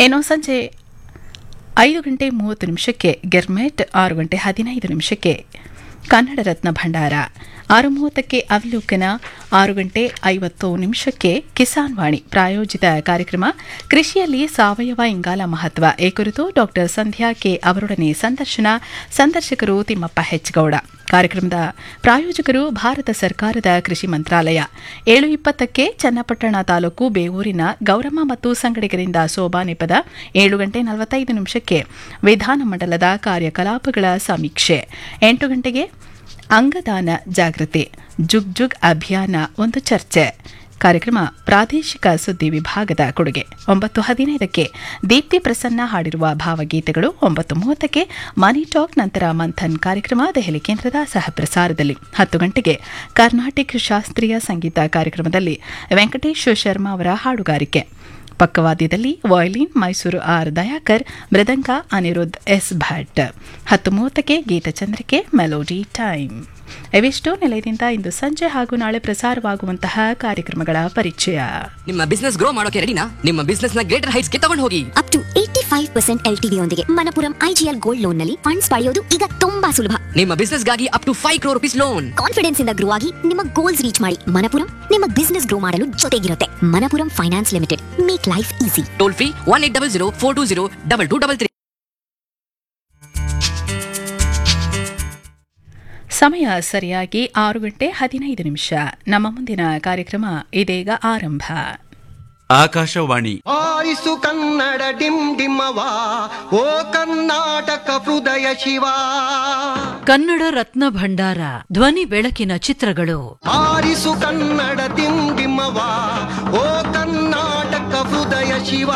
ಏನೋ ಸಂಜೆ ಐದು ಗಂಟೆ ಮೂವತ್ತು ನಿಮಿಷಕ್ಕೆ ಗೆರ್ಮೆಟ್ ಆರು ಗಂಟೆ ಹದಿನೈದು ನಿಮಿಷಕ್ಕೆ ಕನ್ನಡ ರತ್ನ ಭಂಡಾರ ಆರು ಮೂವತ್ತಕ್ಕೆ ಅವಲೋಕನ ಆರು ಗಂಟೆ ಐವತ್ತು ನಿಮಿಷಕ್ಕೆ ಕಿಸಾನ್ ವಾಣಿ ಪ್ರಾಯೋಜಿತ ಕಾರ್ಯಕ್ರಮ ಕೃಷಿಯಲ್ಲಿ ಸಾವಯವ ಇಂಗಾಲ ಮಹತ್ವ ಈ ಕುರಿತು ಡಾಕ್ಟರ್ ಸಂಧ್ಯಾ ಕೆ ಅವರೊಡನೆ ಸಂದರ್ಶನ ಸಂದರ್ಶಕರು ತಿಮ್ಮಪ್ಪ ಹೆಚ್ಗೌಡ ಕಾರ್ಯಕ್ರಮದ ಪ್ರಾಯೋಜಕರು ಭಾರತ ಸರ್ಕಾರದ ಕೃಷಿ ಮಂತ್ರಾಲಯ ಏಳು ಇಪ್ಪತ್ತಕ್ಕೆ ಚನ್ನಪಟ್ಟಣ ತಾಲೂಕು ಬೇವೂರಿನ ಗೌರಮ್ಮ ಮತ್ತು ಸಂಗಡಿಗರಿಂದ ಸೋಬಾನೆ ಪದ ಏಳು ಗಂಟೆ ನಲವತ್ತೈದು ನಿಮಿಷಕ್ಕೆ ವಿಧಾನಮಂಡಲದ ಕಾರ್ಯಕಲಾಪಗಳ ಸಮೀಕ್ಷೆ ಎಂಟು ಗಂಟೆಗೆ ಅಂಗದಾನ ಜಾಗೃತಿ ಜುಗ್ ಜುಗ್ ಅಭಿಯಾನ ಒಂದು ಚರ್ಚೆ ಕಾರ್ಯಕ್ರಮ ಪ್ರಾದೇಶಿಕ ಸುದ್ದಿ ವಿಭಾಗದ ಕೊಡುಗೆ ಒಂಬತ್ತು ಹದಿನೈದಕ್ಕೆ ದೀಪ್ತಿ ಪ್ರಸನ್ನ ಹಾಡಿರುವ ಭಾವಗೀತೆಗಳು ಒಂಬತ್ತು ಮೂವತ್ತಕ್ಕೆ ಮನಿ ಟಾಕ್ ನಂತರ ಮಂಥನ್ ಕಾರ್ಯಕ್ರಮ ದೆಹಲಿ ಕೇಂದ್ರದ ಸಹಪ್ರಸಾರದಲ್ಲಿ ಹತ್ತು ಗಂಟೆಗೆ ಕರ್ನಾಟಿಕ್ ಶಾಸ್ತ್ರೀಯ ಸಂಗೀತ ಕಾರ್ಯಕ್ರಮದಲ್ಲಿ ವೆಂಕಟೇಶ್ ಶರ್ಮಾ ಅವರ ಹಾಡುಗಾರಿಕೆ ಪಕ್ಕವಾದ್ಯದಲ್ಲಿ violin Mysuru R Dayakar mridanga Aniruddh S Bhat ಹತ್ತು ಮೂವತ್ತಕ್ಕೆ ಗೀತಚಂದ್ರಿಕೆ ಮೆಲೋಡಿ ಟೈಮ್ ಇವಿಷ್ಟು ನಿಲಯದಿಂದ ಇಂದು ಸಂಜೆ ಹಾಗೂ ನಾಳೆ ಪ್ರಸಾರವಾಗುವಂತಹ ಕಾರ್ಯಕ್ರಮಗಳ ಪರಿಚಯ ನಿಮ್ಮ ಬಿಸ್ನೆಸ್ ಗ್ರೋ ಮಾಡೋಕೆ ರೆಡಿನಾ ನಿಮ್ಮ ಬಿಸ್ನೆಸ್ ನ ಗ್ರೇಟರ್ ಹೈಟ್ಸ್ ಗೆ ತಗೊಂಡು ಹೋಗಿ up to eighty five percent L TV ಯೊಂದಿಗೆ ಮನಪುರಂ ಐಜಿಎಲ್ ಗೋಲ್ಡ್ ಲೋನ್ ನಲ್ಲಿ ಫಂಡ್ಸ್ ಪಡೆಯೋದು ಈಗ ತುಂಬಾ ಸುಲಭ ನಿಮ್ಮ ಬಿಸ್ನೆಸ್ ಗಾಗಿ up to five crore rupees loan confidence ಇಂದ ಗ್ರೋ ಆಗಿ ನಿಮ್ಮ ಗೋಲ್ಸ್ ರೀಚ್ ಮಾಡಿ ಮನಪುರಂ ನಿಮ್ಮ ಬಿಸ್ನೆಸ್ ಗ್ರೋ ಮಾಡಲು ಜೊತೆಗಿರುತ್ತೆ Manappuram finance limited make life easy toll free one eight double zero four two zero double two double three ಸಮಯ ಸರಿಯಾಗಿ ಆರು ಗಂಟೆ ಹದಿನೈದು ನಿಮಿಷ ನಮ್ಮ ಮುಂದಿನ ಕಾರ್ಯಕ್ರಮ ಇದೀಗ ಆರಂಭ ಆಕಾಶವಾಣಿ ಆರಿಸು ಕನ್ನಡ ಡಿಮ್ ಡಿಮ್ಮವ ಓ ಕರ್ನಾಟಕ ಹೃದಯ ಶಿವ ಕನ್ನಡ ರತ್ನ ಭಂಡಾರ ಧ್ವನಿ ಬೆಳಕಿನ ಚಿತ್ರಗಳು ಆರಿಸು ಕನ್ನಡ ಡಿಮ್ ಡಿಮ್ಮವ ಓ ಕರ್ನಾಟಕ ಹೃದಯ ಶಿವ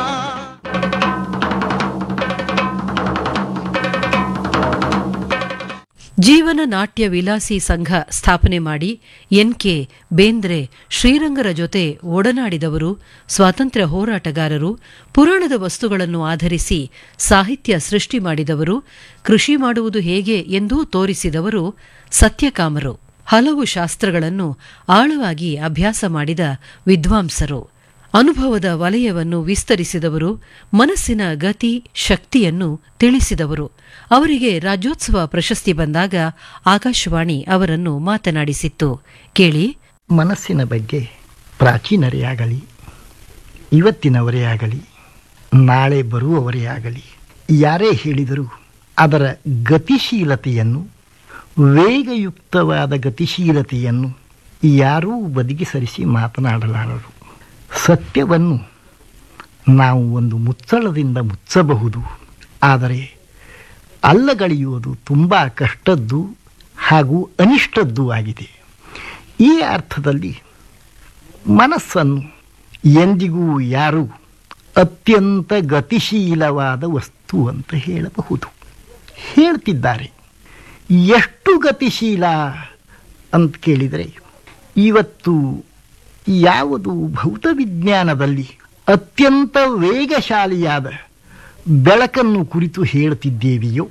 ಜೀವನ ನಾಟ್ಯ ವಿಲಾಸಿ ಸಂಘ ಸ್ಥಾಪನೆ ಮಾಡಿ ಎನ್ಕೆ ಬೇಂದ್ರೆ ಶ್ರೀರಂಗರ ಜೊತೆ ಒಡನಾಡಿದವರು ಸ್ವಾತಂತ್ರ್ಯ ಹೋರಾಟಗಾರರು ಪುರಾಣದ ವಸ್ತುಗಳನ್ನು ಆಧರಿಸಿ ಸಾಹಿತ್ಯ ಸೃಷ್ಟಿ ಮಾಡಿದವರು ಕೃಷಿ ಮಾಡುವುದು ಹೇಗೆ ಎಂದೂ ತೋರಿಸಿದವರು ಸತ್ಯಕಾಮರು ಹಲವು ಶಾಸ್ತ್ರಗಳನ್ನು ಆಳವಾಗಿ ಅಭ್ಯಾಸ ಮಾಡಿದ ವಿದ್ವಾಂಸರು ಅನುಭವದ ವಲಯವನ್ನು ವಿಸ್ತರಿಸಿದವರು ಮನಸ್ಸಿನ ಗತಿ ಶಕ್ತಿಯನ್ನು ತಿಳಿಸಿದವರು ಅವರಿಗೆ ರಾಜ್ಯೋತ್ಸವ ಪ್ರಶಸ್ತಿ ಬಂದಾಗ ಆಕಾಶವಾಣಿ ಅವರನ್ನು ಮಾತನಾಡಿಸಿತ್ತು ಕೇಳಿ ಮನಸ್ಸಿನ ಬಗ್ಗೆ ಪ್ರಾಚೀನರೇ ಆಗಲಿ ಇವತ್ತಿನವರೇ ಆಗಲಿ ನಾಳೆ ಬರುವವರೇ ಆಗಲಿ ಯಾರೇ ಹೇಳಿದರೂ ಅದರ ಗತಿಶೀಲತೆಯನ್ನು ವೇಗಯುಕ್ತವಾದ ಗತಿಶೀಲತೆಯನ್ನು ಯಾರೂ ಬದಿಗೆ ಸರಿಸಿ ಮಾತನಾಡಲಾರರು ಸತ್ಯವನ್ನು ನಾವು ಒಂದು ಮುಚ್ಚಳದಿಂದ ಮುಚ್ಚಬಹುದು ಆದರೆ ಅಲ್ಲಗಳೆಯುವುದು ತುಂಬ ಕಷ್ಟದ್ದು ಹಾಗೂ ಅನಿಷ್ಟದ್ದು ಆಗಿದೆ ಈ ಅರ್ಥದಲ್ಲಿ ಮನಸ್ಸನ್ನು ಎಂದಿಗೂ ಯಾರು ಅತ್ಯಂತ ಗತಿಶೀಲವಾದ ವಸ್ತು ಅಂತ ಹೇಳಬಹುದು ಹೇಳ್ತಿದ್ದಾರೆ ಎಷ್ಟು ಗತಿಶೀಲ ಅಂತ ಕೇಳಿದರೆ ಇವತ್ತು ಯಾವುದು ಭೌತವಿಜ್ಞಾನದಲ್ಲಿ ಅತ್ಯಂತ ವೇಗಶಾಲಿಯಾದ ಬೆಳಕನ್ನು ಕುರಿತು ಹೇಳುತ್ತಿದ್ದೇವೆಯೋ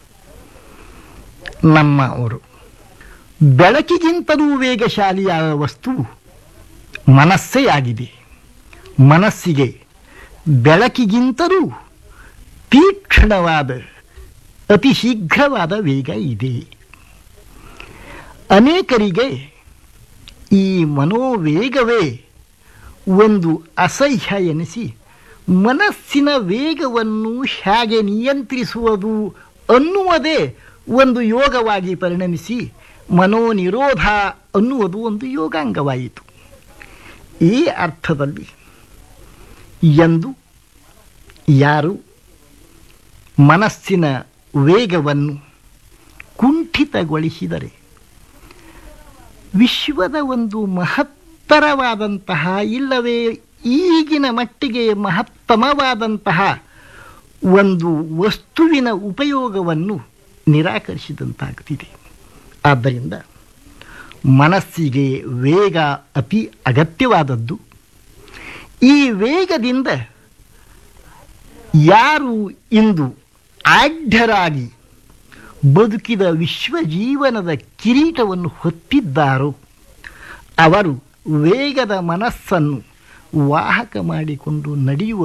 ನಮ್ಮ ಅವರು ಬೆಳಕಿಗಿಂತಲೂ ವೇಗಶಾಲಿಯಾದ ವಸ್ತು ಮನಸ್ಸೇ ಆಗಿದೆ ಮನಸ್ಸಿಗೆ ಬೆಳಕಿಗಿಂತಲೂ ತೀಕ್ಷ್ಣವಾದ ಅತಿ ಶೀಘ್ರವಾದ ವೇಗ ಇದೆ ಅನೇಕರಿಗೆ ಈ ಮನೋವೇಗವೇ ಒಂದು ಅಸಹ್ಯ ಎನಿಸಿ ಮನಸ್ಸಿನ ವೇಗವನ್ನು ಹೇಗೆ ನಿಯಂತ್ರಿಸುವುದು ಅನ್ನುವುದೇ ಒಂದು ಯೋಗವಾಗಿ ಪರಿಣಮಿಸಿ ಮನೋನಿರೋಧ ಅನ್ನುವುದು ಒಂದು ಯೋಗಾಂಗವಾಯಿತು ಈ ಅರ್ಥದಲ್ಲಿ ಎಂದು ಯಾರು ಮನಸ್ಸಿನ ವೇಗವನ್ನು ಕುಂಠಿತಗೊಳಿಸಿದರೆ ವಿಶ್ವದ ಒಂದು ಮಹತ್ತರವಾದಂತಹ ಇಲ್ಲವೇ ಈಗಿನ ಮಟ್ಟಿಗೆ ಮಹತ್ತಮವಾದಂತಹ ಒಂದು ವಸ್ತುವಿನ ಉಪಯೋಗವನ್ನು ನಿರಾಕರಿಸಿದಂತಾಗ್ತಿದೆ ಆದ್ದರಿಂದ ಮನಸ್ಸಿಗೆ ವೇಗ ಅತಿ ಅಗತ್ಯವಾದದ್ದು ಈ ವೇಗದಿಂದ ಯಾರು ಇಂದು ಆಢ್ಯರಾಗಿ ಬದುಕಿದ ವಿಶ್ವಜೀವನದ ಕಿರೀಟವನ್ನು ಹೊತ್ತಿದ್ದಾರೋ ಅವರು ವೇಗದ ಮನಸ್ಸನ್ನು ವಾಹಕ ಮಾಡಿಕೊಂಡು ನಡೆಯುವ